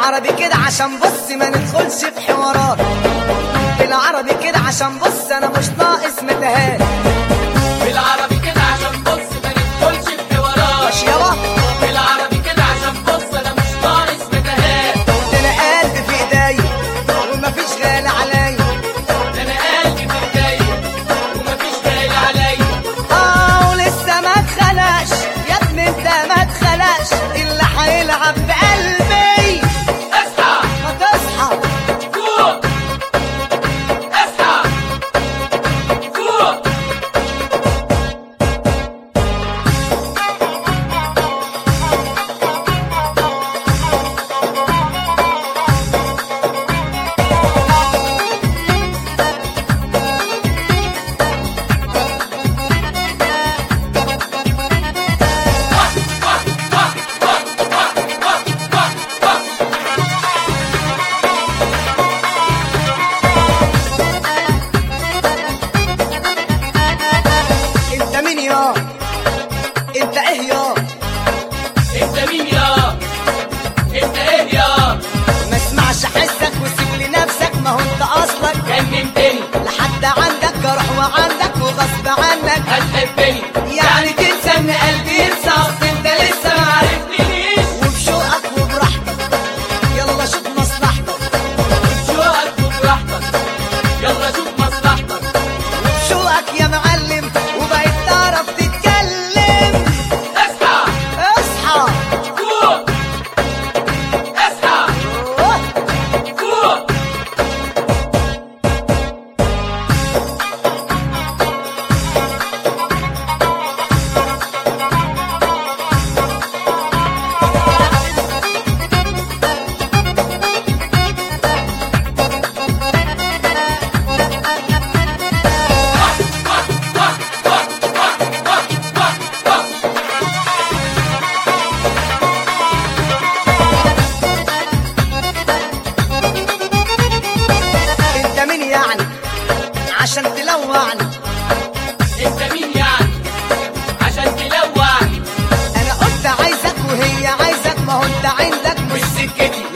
بالعربي كده عشان بص ما ندخلش في حوارات بالعربي كده عشان بص انا مش ناقص متاهات بالعربي كده عشان بص ما ندخلش في حوارات ماشي يابا بالعربي كده عشان بص انا مش ناقص متاهات ده انا قلبي في ايديا ومفيش غالي عليا ده انا قلبي في ايديا ومفيش غالي عليا اه ولسه ما اتخلقش يا ابني انت ما اتخلقش اللي هيلعب بقلبي اصحى ما تصحى فوق اصحى فوق انت مين يا انت ايه يا انت مين يا انت ايه يا ما اسمعش حسك وسيب لنفسك ما هو انت اصلك جننتني لحد عندك جرح وعندك وغصب عنك هتحبني يعني تنسى ان قلبي ينسى اصل انت لسه ما عرفتنيش وبشوقك وبراحتك يلا شوف مصلحتك شوقك وبراحتك يلا شوف مصلحتك وبشوقك يا معلم وبقيت تعرف تتكلم اصحى اصحى فوق اصحى أوه. فوق انت مين يعني عشان تلوعني انت مين يعني عشان تلوعني انا قلت عايزك وهي عايزك ما هو انت عندك مش مش سكتي